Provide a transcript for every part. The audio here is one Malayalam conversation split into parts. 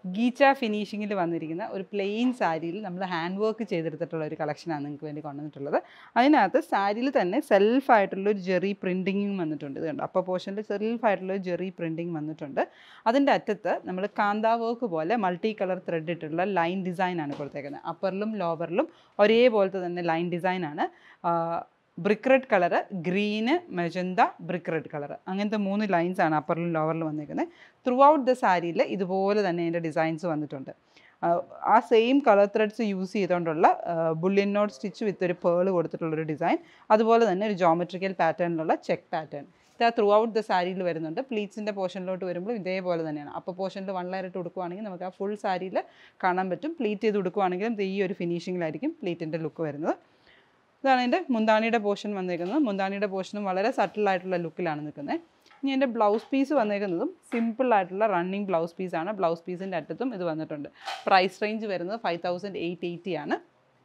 ഗീച്ച ഫിനിഷിങ്ങിൽ വന്നിരിക്കുന്ന ഒരു പ്ലെയിൻ സാരിയിൽ നമ്മൾ ഹാൻഡ് വർക്ക് ചെയ്തെടുത്തിട്ടുള്ള ഒരു കളക്ഷനാണ് നിങ്ങൾക്ക് വേണ്ടി കൊണ്ടുവന്നിട്ടുള്ളത് അതിനകത്ത് സാരിയിൽ തന്നെ സെൽഫായിട്ടുള്ള ഒരു ജെറി പ്രിൻറ്റിങ്ങും വന്നിട്ടുണ്ട് ഇത് കണ്ടോ അപ്പർ പോർഷനിൽ സെൽഫായിട്ടുള്ള ഒരു ജെറി പ്രിൻറ്റിങ് വന്നിട്ടുണ്ട് അതിൻ്റെ അറ്റത്ത് നമ്മൾ കാന്താ വർക്ക് പോലെ മൾട്ടി കളർ ത്രെഡ് ഇട്ടിട്ടുള്ള ലൈൻ ഡിസൈനാണ് കൊടുത്തേക്കുന്നത് അപ്പറിലും ലോവറിലും ഒരേപോലത്തെ തന്നെ ലൈൻ ഡിസൈനാണ് brick red colour green magenta brick red colour അങ്ങനത്തെ മൂന്ന് ലൈൻസ് ആണ് അപ്പറിലും ലോവറിലും വന്നിരിക്കുന്നത് ത്രൂ ഔട്ട് ദ സാരിയിൽ ഇതുപോലെ തന്നെ അതിൻ്റെ ഡിസൈൻസ് വന്നിട്ടുണ്ട് ആ, ആ സെയിം കളർ ത്രെഡ്സ് യൂസ് ചെയ്തുകൊണ്ടുള്ള ബുള്ളിയൻ നോട്ട് സ്റ്റിച്ച് വിത്ത് ഒരു പേള് കൊടുത്തിട്ടുള്ളൊരു ഡിസൈൻ അതുപോലെ തന്നെ ഒരു ജോമെട്രിക്കൽ പാറ്റേണിലുള്ള ചെക്ക് പാറ്റേൺ ഇത് ത്രൂ ഔട്ട് ദ സാരിയിൽ വരുന്നുണ്ട് പ്ലീറ്റ്സിൻ്റെ പോർഷനിലോട്ട് വരുമ്പോൾ ഇതേപോലെ തന്നെയാണ് അപ്പോൾ പോർഷനിൽ വൺ ലെയർ ഇട്ട് കൊടുക്കുവാണെങ്കിൽ നമുക്ക് ആ ഫുൾ സാരിയിൽ കാണാൻ പറ്റും പ്ലീറ്റ് ചെയ്ത് കൊടുക്കുവാണെങ്കിലും ഇത് ഈ ഒരു ഫിനിഷിങ്ങിലായിരിക്കും പ്ലീറ്റിൻ്റെ ലുക്ക് വരുന്നത് ഇതാണ് എൻ്റെ മുന്താണിയുടെ പോർഷൻ വന്നേക്കുന്നത് മുന്താണിയുടെ പോർഷനും വളരെ സട്ടിലായിട്ടുള്ള ലുക്കിലാണ് നിൽക്കുന്നത് ഇനി എൻ്റെ ബ്ലൗസ് പീസ് വന്നേക്കുന്നതും സിമ്പിൾ ആയിട്ടുള്ള റണ്ണിങ് ബ്ലൗസ് പീസാണ് ബ്ലൗസ് പീസിൻ്റെ അറ്റത്തും ഇത് വന്നിട്ടുണ്ട് പ്രൈസ് റേഞ്ച് വരുന്നത് ഫൈവ് തൗസൻഡ് എയ്റ്റ് എയ്റ്റി ആണ്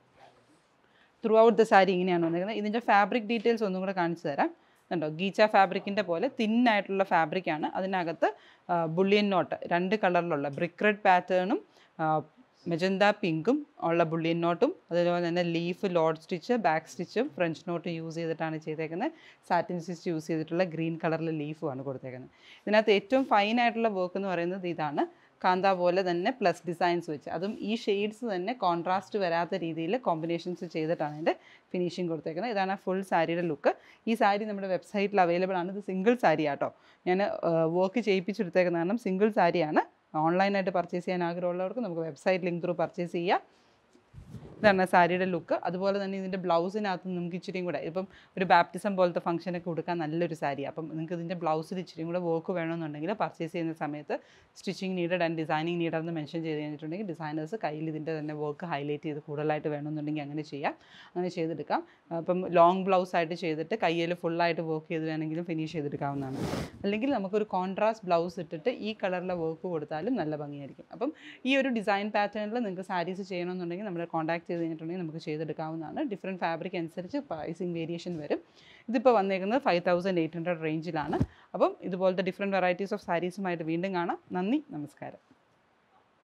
ത്രൂ ഔട്ട് ദ സാരി ഇങ്ങനെയാണ് വന്നിരിക്കുന്നത് ഇതിൻ്റെ ഫാബ്രിക് ഡീറ്റെയിൽസ് ഒന്നും കൂടെ കാണിച്ചു തരാം കണ്ടോ ഗീച്ച ഫാബ്രിക്കിൻ്റെ പോലെ തിന്നായിട്ടുള്ള ഫാബ്രിക്കാണ് അതിനകത്ത് ബുള്ളിയൻ നോട്ട് രണ്ട് കളറിലുള്ള ബ്രിക്ക് റെഡ് പാറ്റേണും മെജന്ത പിങ്കും ഉള്ള ബുള്ളിയൻ നോട്ടും അതുപോലെ തന്നെ ലീഫ് ലോഡ് സ്റ്റിച്ച് ബാക്ക് സ്റ്റിച്ചും ഫ്രഞ്ച് നോട്ട് യൂസ് ചെയ്തിട്ടാണ് ചെയ്തേക്കുന്നത് സാറ്റിൻ സ്റ്റിച്ച് യൂസ് ചെയ്തിട്ടുള്ള ഗ്രീൻ കളറിലെ ലീഫുമാണ് കൊടുത്തേക്കുന്നത് ഇതിനകത്ത് ഏറ്റവും ഫൈൻ ആയിട്ടുള്ള വർക്ക് എന്ന് പറയുന്നത് ഇതാണ് കാന്ത പോലെ തന്നെ പ്ലസ് ഡിസൈൻസ് വെച്ച് അതും ഈ ഷെയ്ഡ്സ് തന്നെ കോൺട്രാസ്റ്റ് വരാത്ത രീതിയിൽ കോമ്പിനേഷൻസ് ചെയ്തിട്ടാണ് ഇതിൻ്റെ ഫിനിഷിങ് കൊടുത്തേക്കുന്നത് ഇതാണ് ഫുൾ സാരിയുടെ ലുക്ക് ഈ സാരി നമ്മുടെ വെബ്സൈറ്റിൽ അവൈലബിൾ ആണ് ഇത് സിംഗിൾ സാരി ആട്ടോ ഞാൻ വർക്ക് ചെയ്യിപ്പിച്ചെടുത്തേക്കുന്ന കാരണം സിംഗിൾ സാരിയാണ് ഓൺലൈനായിട്ട് പർച്ചേസ് ചെയ്യാൻ ആഗ്രഹമുള്ളവർക്ക് നമുക്ക് വെബ്സൈറ്റ് ലിങ്ക് ത്രൂ പർച്ചേസ് ചെയ്യാം ഇതാണ് സാരിയുടെ ലുക്ക് അതുപോലെ തന്നെ ഇതിൻ്റെ ബ്ലൗസിനകത്ത് നമുക്ക് ഇച്ചിരിയും കൂടെ ഇപ്പം ഒരു ബാപ്റ്റിസം പോലത്തെ ഫംഗ്ഷനൊക്കെ കൊടുക്കാൻ നല്ലൊരു സാരി അപ്പം നിങ്ങൾക്ക് ഇതിൻ്റെ ബ്ലൗസിൽ ഇച്ചിരിയും കൂടെ വർക്ക് വേണമെന്നുണ്ടെങ്കിൽ പർച്ചേസ് ചെയ്യുന്ന സമയത്ത് stitching needed and designing needed എന്ന് മെൻഷൻ ചെയ്ത് കഴിഞ്ഞിട്ടുണ്ടെങ്കിൽ ഡിസൈനേഴ്സ് കയ്യിൽ ഇതിൻ്റെ തന്നെ വർക്ക് ഹൈലൈറ്റ് ചെയ്ത് കൂടുതലായിട്ട് വേണമെന്നുണ്ടെങ്കിൽ അങ്ങനെ ചെയ്യാം അങ്ങനെ ചെയ്തെടുക്കാം അപ്പം ലോങ് ബ്ലൗസ് ആയിട്ട് ചെയ്തിട്ട് കയ്യിൽ ഫുള്ളായിട്ട് വർക്ക് ചെയ്ത് വേണമെങ്കിലും ഫിനിഷ് ചെയ്തെടുക്കാവുന്നതാണ് അല്ലെങ്കിൽ നമുക്കൊരു കോൺട്രാസ്റ്റ് ബ്ലൗസ് ഇട്ടിട്ട് ഈ കളറിലെ വർക്ക് കൊടുത്താലും നല്ല ഭംഗിയായിരിക്കും അപ്പം ഈ ഒരു ഡിസൈൻ പാറ്റേണിൽ നിങ്ങൾക്ക് സാരീസ് ചെയ്യണമെന്നുണ്ടെങ്കിൽ നമ്മളെ കോൺടാക്ട് ചെയ്ത് കഴിഞ്ഞിട്ടുണ്ടെങ്കിൽ നമുക്ക് ചെയ്തെടുക്കാവുന്നതാണ് ഡിഫറെൻറ്റ് ഫാബ്രിക് അനുസരിച്ച് പ്രൈസിങ് വേരിയേഷൻ വരും ഇതിപ്പോൾ വന്നേക്കുന്നത് ഫൈവ് തൗസൻഡ് എയ്റ്റ് ഹൺഡ്രഡ് റേഞ്ചിലാണ് അപ്പം ഇതുപോലത്തെ ഡിഫറെൻറ്റ് വെറൈറ്റീസ് ഓഫ് സാരീസുമായിട്ട് വീണ്ടും കാണാം നന്ദി നമസ്കാരം